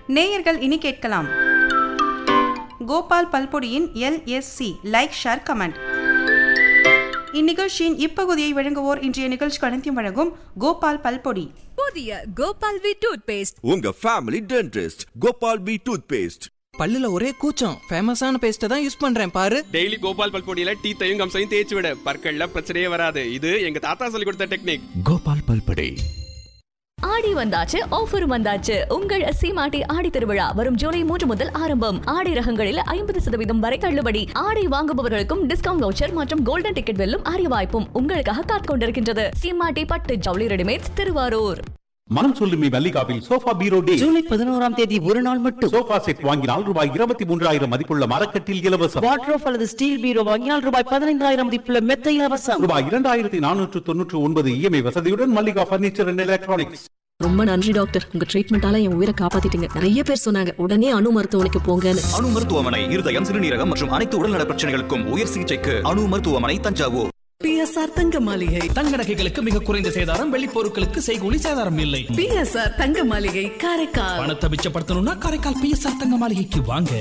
நேயர்கள் இனி கேட்கலாம் கோபால் பல்பொடியின் எல்எஸ்சி லைக் ஷேர் கமெண்ட் இந்நிகழ்ச்சியின் இப்பகுதியை வழங்குவோர் இன்றைய நிகழ்ச்சி கணத்தியம் வழங்கும் கோபால் பல்பொடி புதிய கோபால் வி டூத் பேஸ்ட் உங்க family dentist Gopal P toothpaste பல்லுல ஒரே கூச்சம் ஃபேமஸான பேஸ்ட்டை தான் யூஸ் பண்றேன் பாரு டெய்லி கோபால் பல்பொடியில டீத்தையும் கம்சையும் தேய்ச்சி விட பற்கள்ல பிரச்சனையே வராது இது எங்க தாத்தா சொல்லி கொடுத்த டெக்னிக் கோபால் பல்படே ஆடி வந்தாச்சு ஆஃபர் வந்தாச்சு உங்கள் சீமாட்டி ஆடி திருவிழா வரும் ஜூலை மூன்று முதல் ஆரம்பம் ஆடை ரகங்களில் ஐம்பது சதவீதம் வரை தள்ளுபடி ஆடை வாங்குபவர்களுக்கும் டிஸ்கவுண்ட் வவுச்சர் மற்றும் கோல்டன் டிக்கெட் வெல்லும் அரிய வாய்ப்பும் உங்களுக்காக காத்துக் கொண்டிருக்கின்றது சீமாட்டி பட்டு ஜவுளி ரெடிமேட்ஸ் திருவாரூர் மனம் சொல்லுமி மல்லிகாவில் சோஃபா பீரோ டே ஜூலை பதினோராம் தேதி ஒரு நாள் மட்டும் சோஃபா செட் வாங்கினால் ரூபாய் இருபத்தி மூன்றாயிரம் மதிப்புள்ள மரக்கட்டில் இலவசம் வாட்ரோப் அல்லது ஸ்டீல் பீரோ வாங்கினால் ரூபாய் பதினைந்தாயிரம் மதிப்புள்ள மெத்த இலவசம் ரூபாய் இரண்டாயிரத்தி நானூற்று தொன்னூற்று ஒன்பது இஎம்ஐ வசதியுடன் மல்லிகா பர்னிச்சர் அண்ட் எலக்ட்ரானிக்ஸ் ரொம்ப நன்றி டாக்டர் உங்க ட்ரீட்மெண்டால என் உயிரை காப்பாத்திட்டீங்க நிறைய பேர் சொன்னாங்க உடனே அணு மருத்துவமனைக்கு போங்கன்னு அணு மருத்துவமனை இருதயம் சிறுநீரகம் மற்றும் அனைத்து உடல்நல பிரச்சனைகளுக்கும் உயர் சிகிச்சைக்கு அணு மருத்துவமனை தஞ்சாவூர் பிஎஸ்ஆர் தங்க மாளிகை தங்க நகைகளுக்கு மிக குறைந்த சேதாரம் வெள்ளி பொருட்களுக்கு செய்கூலி சேதாரம் இல்லை பிஎஸ்ஆர் தங்க மாளிகை காரைக்கால் பணத்தை மிச்சப்படுத்தணும்னா காரைக்கால் பிஎஸ்ஆர் தங்க மாளிகைக்கு வாங்க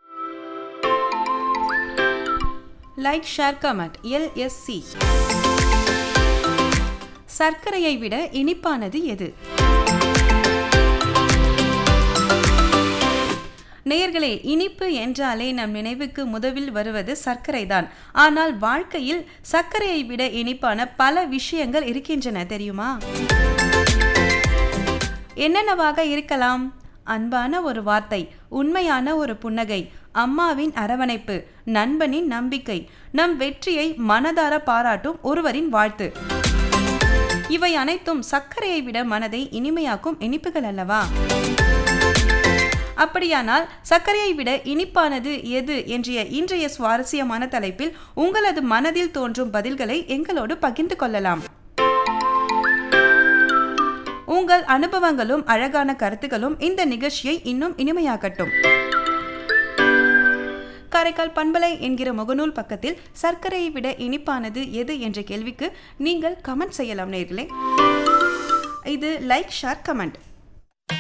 லைக் ஷேர் கமெண்ட் எல்எஸ்சி சர்க்கரையை விட இனிப்பானது எது நேயர்களே இனிப்பு என்றாலே நம் நினைவுக்கு முதலில் வருவது சர்க்கரைதான் ஆனால் வாழ்க்கையில் சர்க்கரையை விட இனிப்பான பல விஷயங்கள் இருக்கின்றன தெரியுமா என்னென்னவாக இருக்கலாம் அன்பான ஒரு வார்த்தை உண்மையான ஒரு புன்னகை அம்மாவின் அரவணைப்பு நண்பனின் நம்பிக்கை நம் வெற்றியை மனதார பாராட்டும் ஒருவரின் வாழ்த்து இவை அனைத்தும் சர்க்கரையை விட மனதை இனிமையாக்கும் இனிப்புகள் அல்லவா அப்படியானால் சர்க்கரையை விட இனிப்பானது எது என்ற இன்றைய சுவாரஸ்யமான தலைப்பில் உங்களது மனதில் தோன்றும் பதில்களை எங்களோடு பகிர்ந்து கொள்ளலாம் உங்கள் அனுபவங்களும் அழகான கருத்துக்களும் இந்த நிகழ்ச்சியை இன்னும் இனிமையாக்கட்டும் காரைக்கால் பண்பலை என்கிற முகநூல் பக்கத்தில் சர்க்கரையை விட இனிப்பானது எது என்ற கேள்விக்கு நீங்கள் கமெண்ட் செய்யலாம் நேர்களே இது லைக் ஷேர் கமெண்ட்